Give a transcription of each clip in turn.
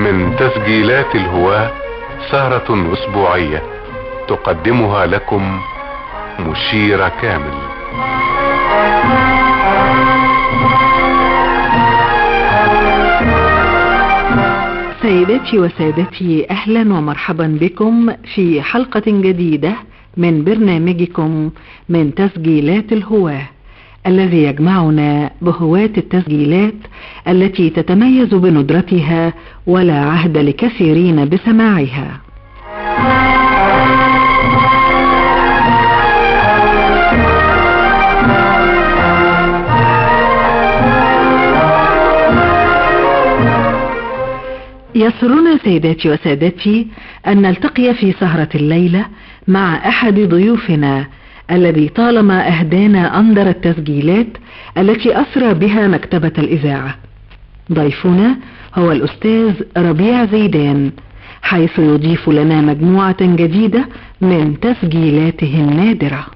من تسجيلات الهواة سهرة أسبوعية تقدمها لكم مشير كامل سيداتي وسادتي اهلا ومرحبا بكم في حلقة جديدة من برنامجكم من تسجيلات الهواة الذي يجمعنا بهواة التسجيلات التي تتميز بندرتها ولا عهد لكثيرين بسماعها يسرنا سيداتي وسادتي أن نلتقي في سهرة الليلة مع أحد ضيوفنا الذي طالما أهدانا أندر التسجيلات التي أسرى بها مكتبة الإذاعة ضيفنا هو الأستاذ ربيع زيدان حيث يضيف لنا مجموعة جديدة من تسجيلاته النادرة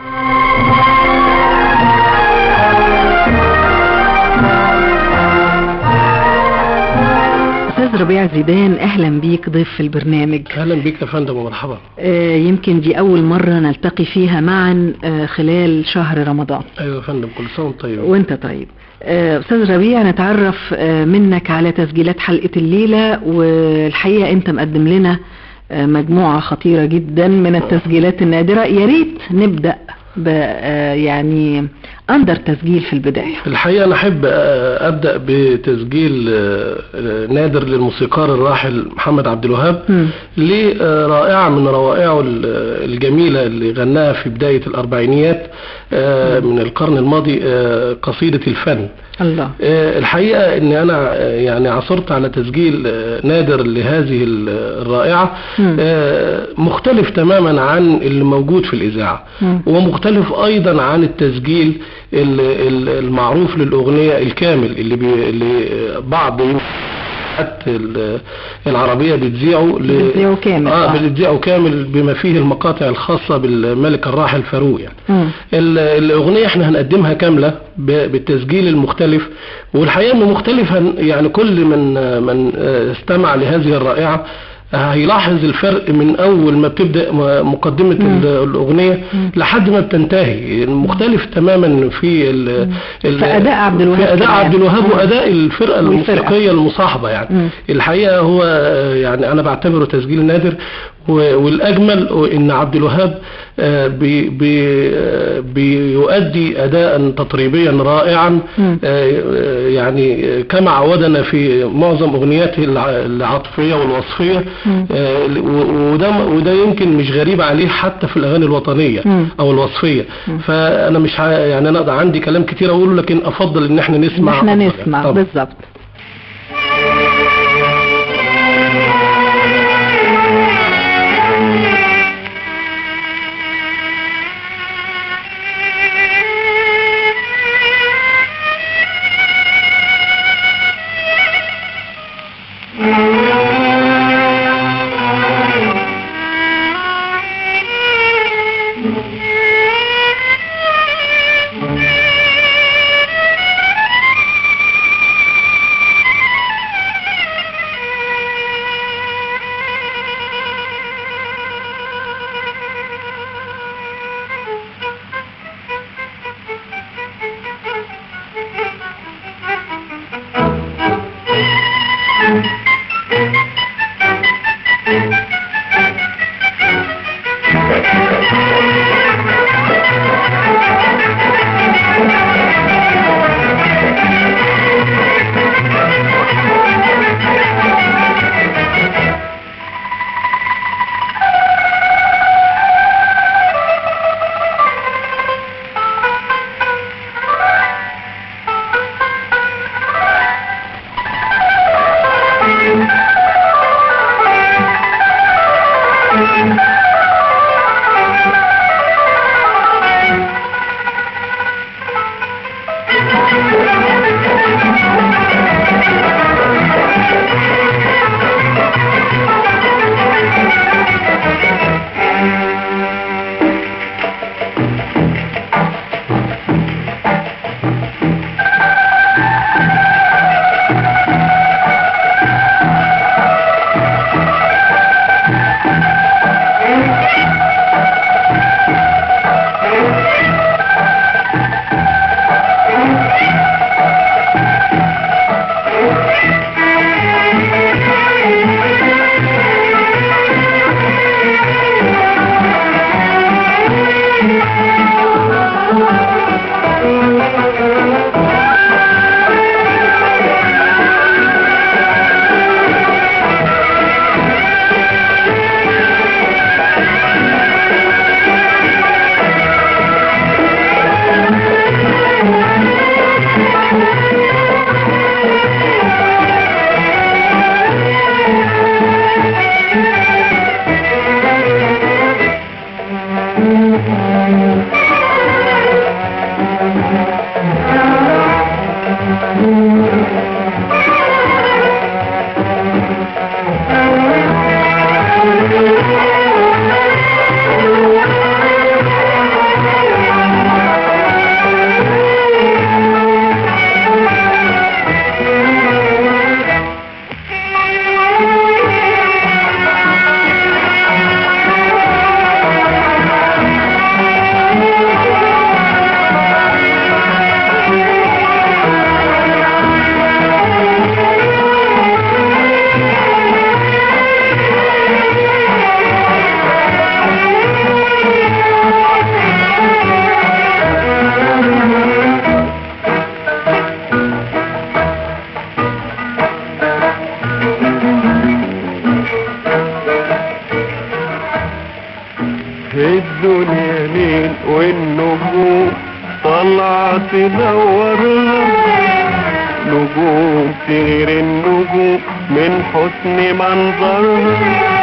أستاذ ربيع زيدان أهلا بيك ضيف في البرنامج اهلا بك يا فندم ومرحبا آه، يمكن دي أول مرة نلتقي فيها معا آه، خلال شهر رمضان ايوه يا فندم كل سنه وانت طيب وانت طيب آه، أستاذ ربيع نتعرف آه، منك على تسجيلات حلقة الليلة والحقيقة أنت مقدم لنا آه، مجموعة خطيرة جدا من التسجيلات النادرة يا ريت نبدأ ب آه، يعني أندر تسجيل في البداية الحقيقه انا احب آه، ابدا بتسجيل آه، آه، نادر للموسيقار الراحل محمد عبد الوهاب مم. لرائعه من روائعه ال- الجميله اللي غناها في بدايه الاربعينيات آه، من القرن الماضي آه، قصيده الفن الله آه، الحقيقة ان انا آه، يعني عثرت على تسجيل آه، نادر لهذه ال- الرائعة مم. آه، مختلف تماما عن اللي موجود في الاذاعة مم. ومختلف ايضا عن التسجيل ال- ال- المعروف للاغنية الكامل اللي, بي اللي آه، بعض حتى ال- العربية بتذيعه ل- بتذيعه كامل، اه آه. بتذيعه كامل بما فيه المقاطع الخاصة بالملك الراحل فاروق يعني مم. ال- الأغنية احنا هنقدمها كاملة ب- بالتسجيل المختلف والحقيقة انه مختلف هن- يعني كل من من آه، استمع لهذه الرائعة هيلاحظ الفرق من اول ما بتبدا م- مقدمه مم. ال- الاغنيه لحد ما بتنتهي مختلف تماما في ال ال- في أداء عبد الوهاب في اداء كمان. عبد الوهاب مم. واداء الفرقه والفرقة. الموسيقيه المصاحبه يعني مم. الحقيقه هو آه، يعني انا بعتبره تسجيل نادر و- والاجمل ان عبد الوهاب آه، بي بي آه، بيؤدي اداء تطريبيا رائعا مم. آه، آه، يعني آه، كما عودنا في معظم اغنياته الع- العاطفيه والوصفيه مم. آه، و- وده وده يمكن مش غريب عليه حتى في الاغاني الوطنيه مم. او الوصفيه فانا مش ه- يعني انا عندي كلام كتير اقوله لكن افضل ان احنا إن نسمع احنا أفضل يعني. نسمع طبعا. بالظبط Thank طير النجوم من حسن منظرها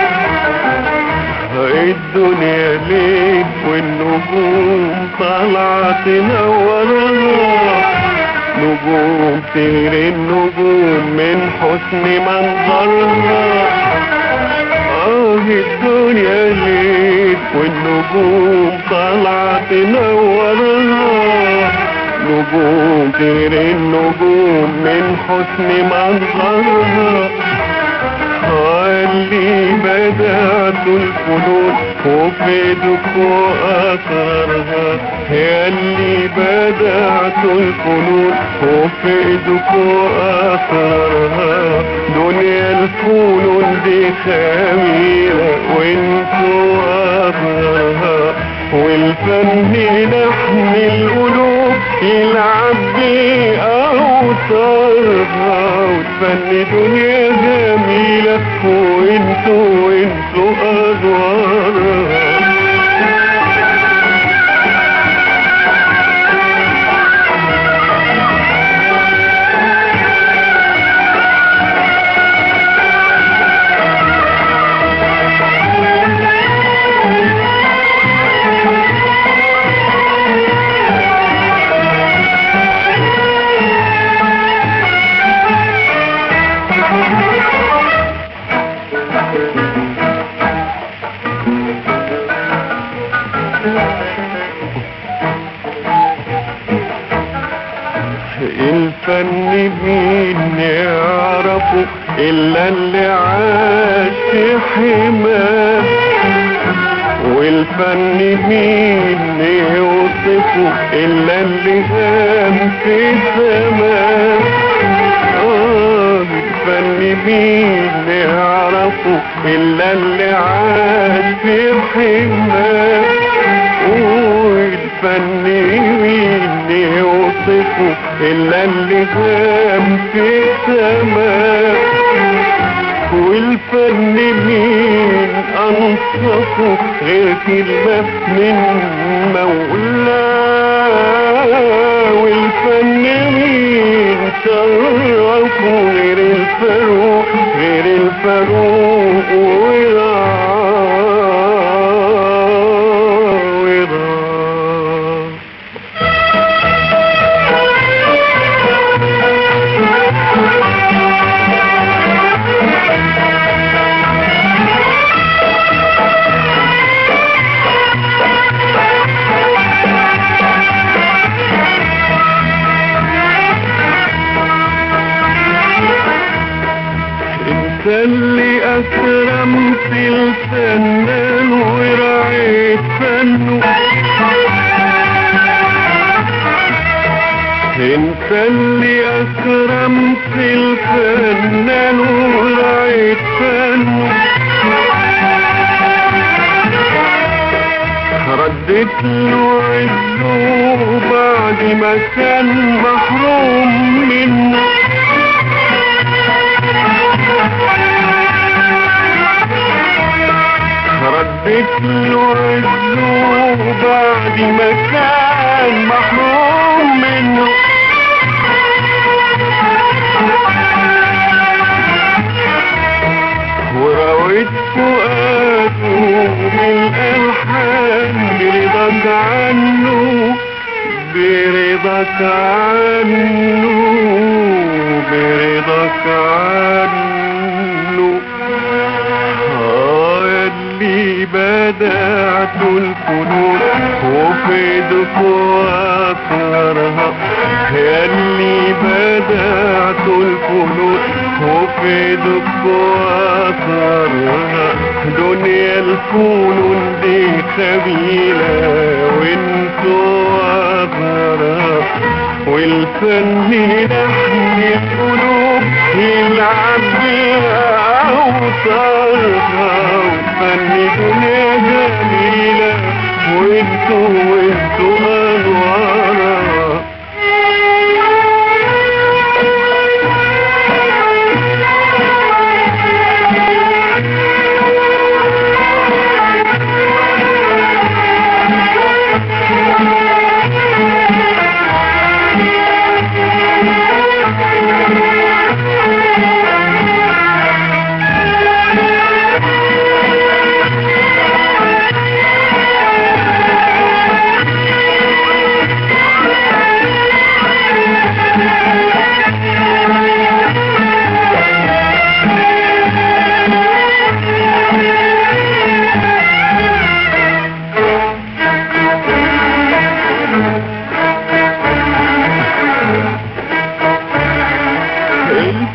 الدنيا ليل والنجوم طالعة تنورها نجوم طير النجوم من حسن منظرها آه الدنيا ليل والنجوم طالعة تنورها نجوم طير النجوم من حسن منظرها اللي بدأت الفنون وفيدك وأثرها يا اللي بدأت الفنون وفيدك وأثرها دنيا الفنون دي خميرة وانتوا أثرها والفن لحن القلوب يلعب بأوتارها والفن دنيا جميلة وانتوا وانتوا أدوارها الفن مين يعرفه إلا اللي عاش في حماه والفن مين يوصفه إلا اللي قام في سماه آه الفن مين يعرفه إلا اللي عاش في حماه والفن مين يوصفه إلا اللي قام في السماء والفن مين أنصفه غير كلمة من مولاه والفن مين شرفه غير الفاروق غير الفاروق ورعاه ورعاه انت اللي اكرمت الفنان ورعيت فنه انت اللي اكرمت الفنان ورعيت فنه ردت له عزه بعد ما كان محروم منه ردت له عزه بعد ما كان محروم منه ورويت فؤاده بالألحان برضاك عنه برضاك عنه برضاك عنه آه اللي بدأت الفنون وفيدك وأثرها يا اللي بدأت الفنون وفيدك وأثرها دنيا الفنون دي سبيلة وانتوا أثرها والفن لحن القلوب يلعب بها أوتارها والفن دنيا جميلة وانتوا وانتوا أنوارها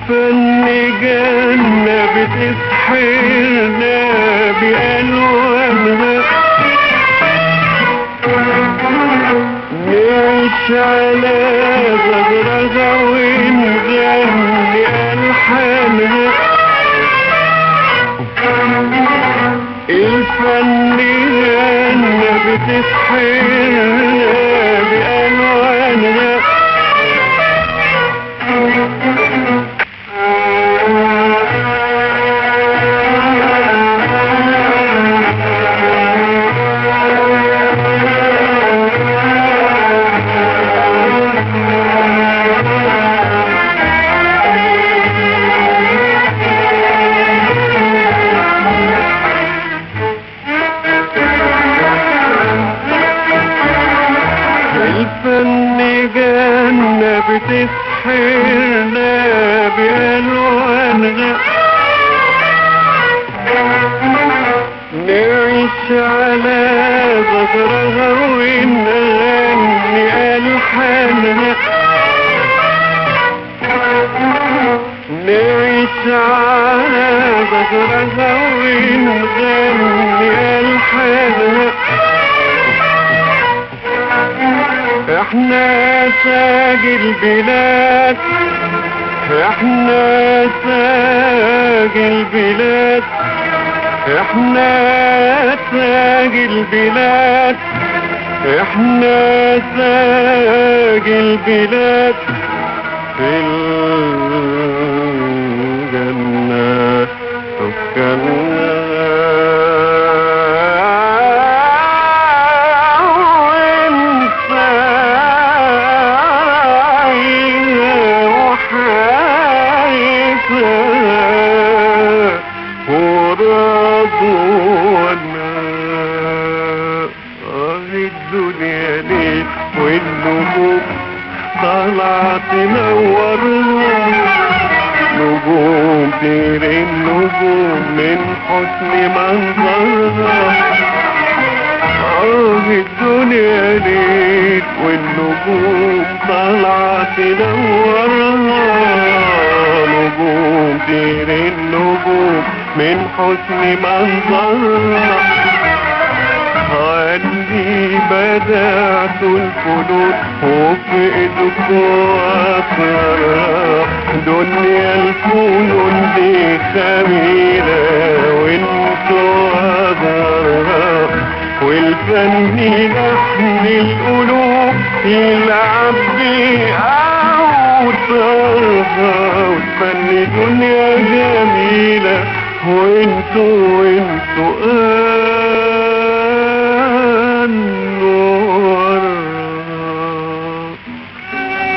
الفن جنة بتسحرنا بألوانها نعيش على غدرها ونغني ألحانها الفن جنة بتسحرنا بألوانها الفن جنة بتسحرنا بألوانها نعيش على ظهرها ونغني ألحانها نعيش على ظهرها ونغني ألحانها احنا تاج البلاد احنا تاج البلاد احنا تاج البلاد احنا تاج البلاد في الجنة الدنيا ليه والنجوم طلعت تنورها نجوم طير النجوم من حسن منظرها اه الدنيا ليل والنجوم طالعة تنورها نجوم طير النجوم من حسن منظرها عندي بدأت الفنون وفي ايدكم أسرار دنيا الفنون دي خميلة وانتوا أزهرها والفن لحن القلوب يلعب بأوتارها والفن دنيا جميلة وانتوا وانتوا أنوار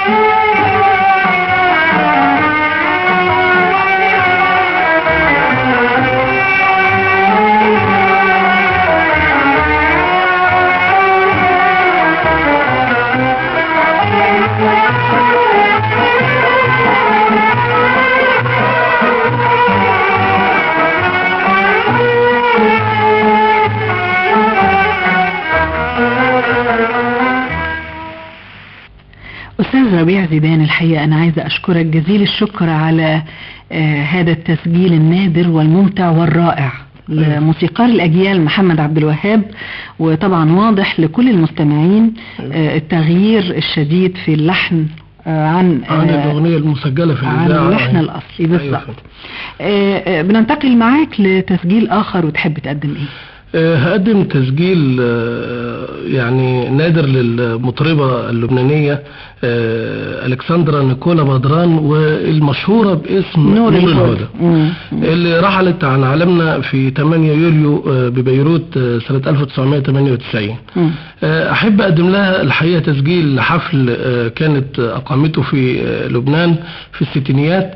أستاذ ربيع زيدان الحقيقة أنا عايزة أشكرك جزيل الشكر على آه، هذا التسجيل النادر والممتع والرائع لموسيقار الأجيال محمد عبد الوهاب وطبعا واضح لكل المستمعين آه، التغيير الشديد في اللحن آه، عن عن آه، الأغنية المسجلة في عن الإذاعة اللحن الأصلي بالظبط آه، آه، بننتقل معاك لتسجيل آخر وتحب تقدم إيه؟ آه، هقدم تسجيل آه، يعني نادر للمطربة اللبنانية آه، ألكسندرا نيكولا بدران والمشهورة باسم نور نور الهدى الهدى مم. اللي رحلت عن عالمنا في 8 يوليو آه، ببيروت آه، سنة 1998 مم. آه، أحب أقدم لها الحقيقة تسجيل لحفل آه، كانت آه، أقامته في آه، لبنان في الستينيات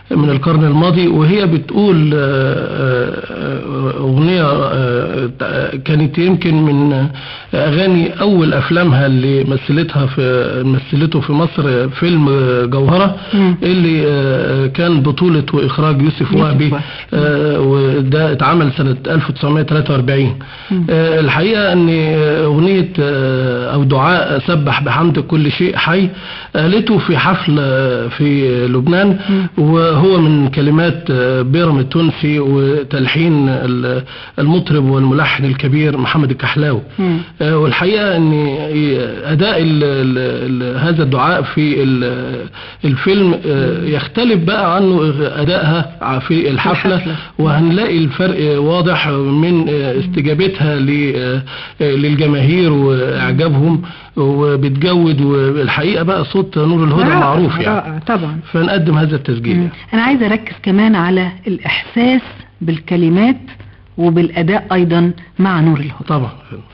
من القرن الماضي وهي بتقول آه، آه، أغنية آه، كانت يمكن من أغاني أول أفلامها اللي مثلتها في مثلته في مصر فيلم جوهرة مم. اللي آه، كان بطولة وإخراج يوسف يوسف وهبي وهبي. آه، وده اتعمل سنة 1943 مم. آه، الحقيقة أن أغنية آه، أو دعاء سبح بحمد كل شيء حي قالته في حفل آه، في لبنان وهو من كلمات آه، بيرم التونسي وتلحين ال- المطرب والملحن الكبير محمد الكحلاوي مم. آه، والحقيقة أن أداء ال ال ال هذا الدعاء في ال- الفيلم آه، يختلف بقى عنه أدائها في الحفلة الحفلة. وهنلاقي الفرق واضح من استجابتها ل- للجماهير وإعجابهم وبتجود والحقيقة بقى صوت نور الهدى رائع، معروف يعني رائع طبعا فنقدم هذا التسجيل مم. يعني. انا عايزه اركز كمان على الاحساس بالكلمات وبالاداء ايضا مع نور الهدى طبعا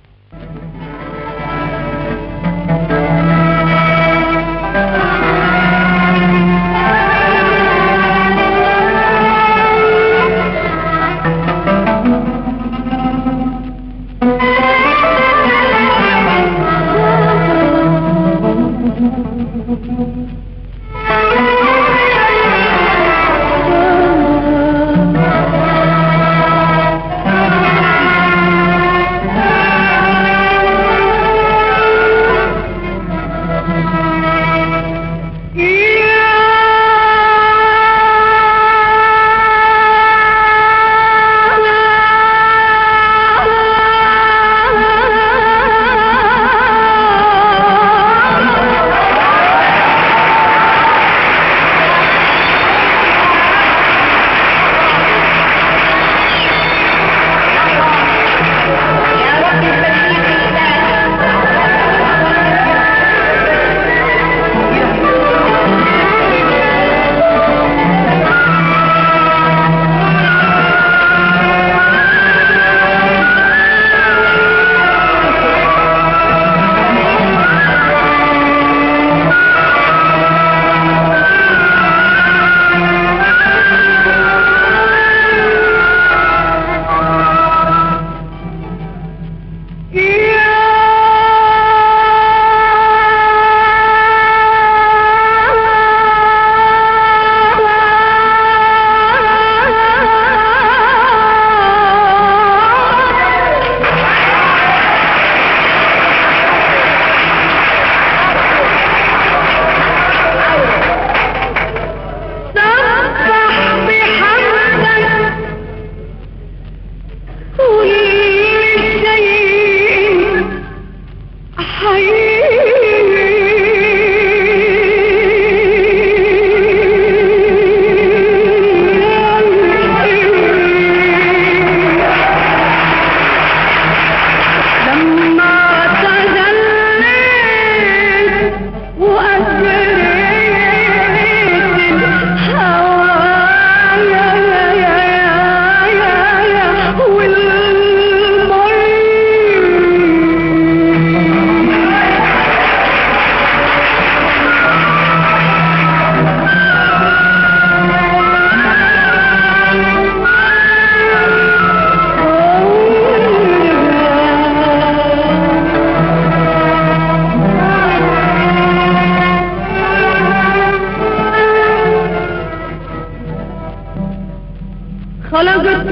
خلقت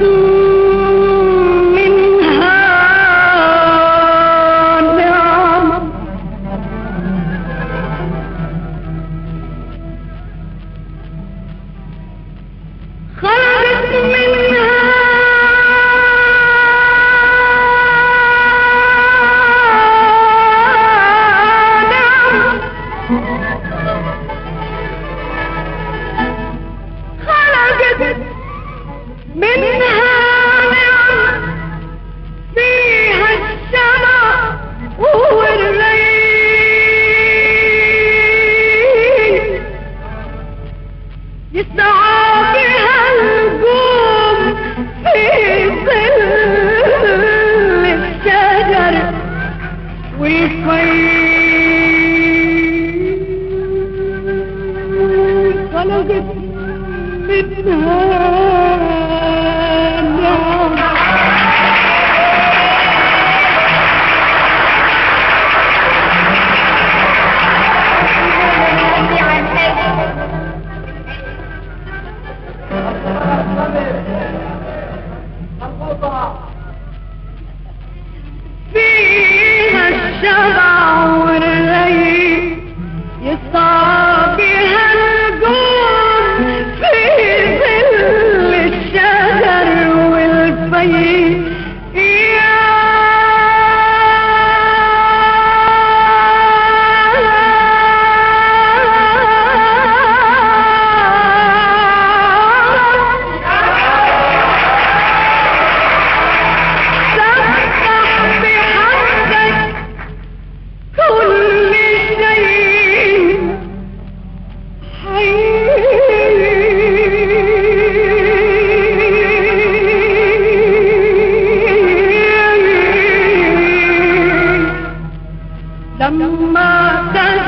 منها نعم خلقت منها نعم خلقت منها نعم فيها السماء والليل يسعى بها القوم في ظل الشجر والخيل خلقت منها فيها الشبع والري يسعى بها الجود في ظل الشجر والفي يا سبح بحمدك كل شيء حي لما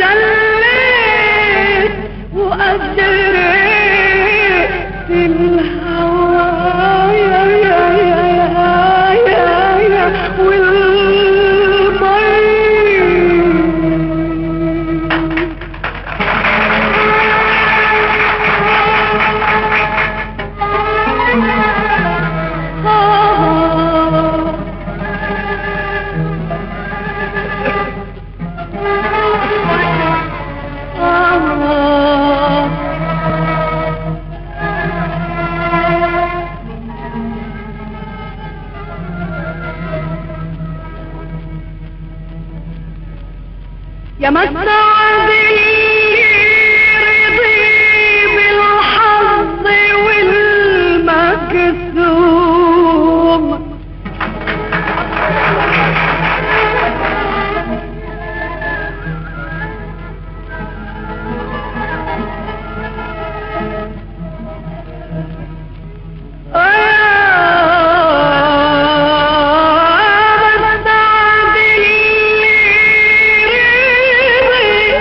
تجليت وأجريت في الهوى يا يا يا يا يا يا والمي يا مسعد رضي بالحظ والمكسوم آه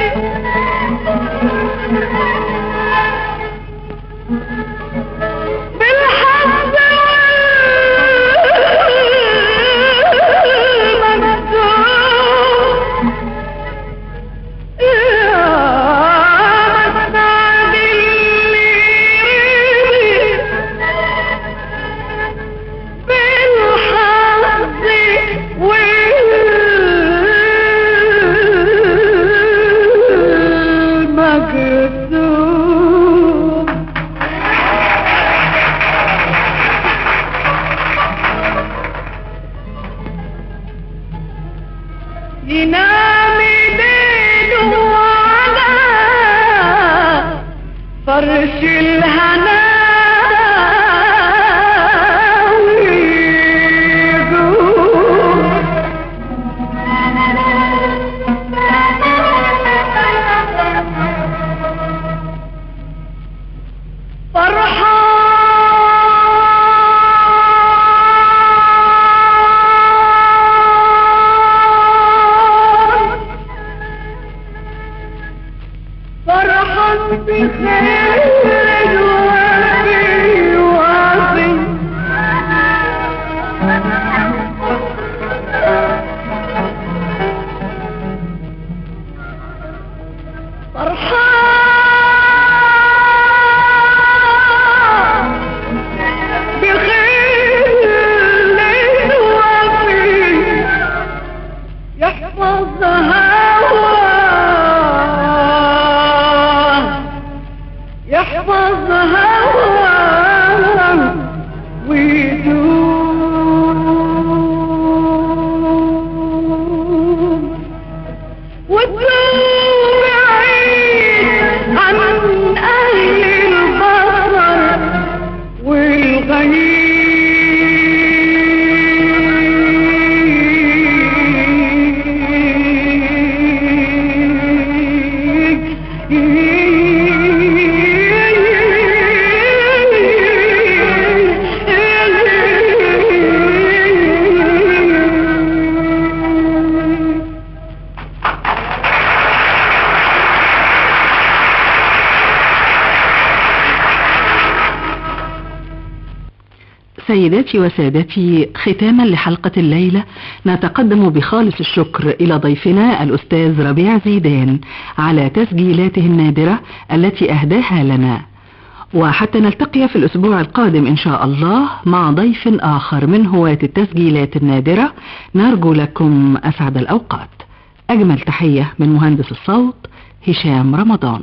سيداتي وسادتي ختاما لحلقة الليلة نتقدم بخالص الشكر إلى ضيفنا الأستاذ ربيع زيدان على تسجيلاته النادرة التي أهداها لنا وحتى نلتقي في الأسبوع القادم إن شاء الله مع ضيف آخر من هواة التسجيلات النادرة نرجو لكم أسعد الأوقات أجمل تحية من مهندس الصوت هشام رمضان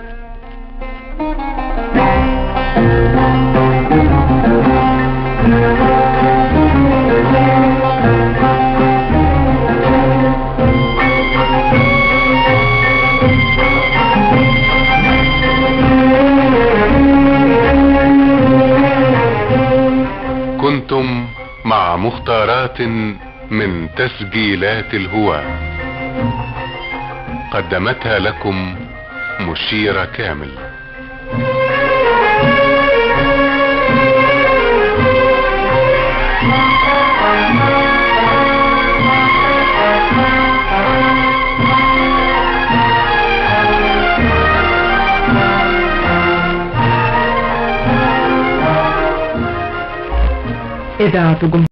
كنتم مع مختارات من تسجيلات الهواة قدمتها لكم مشيرة كامل إذاعة جمهورية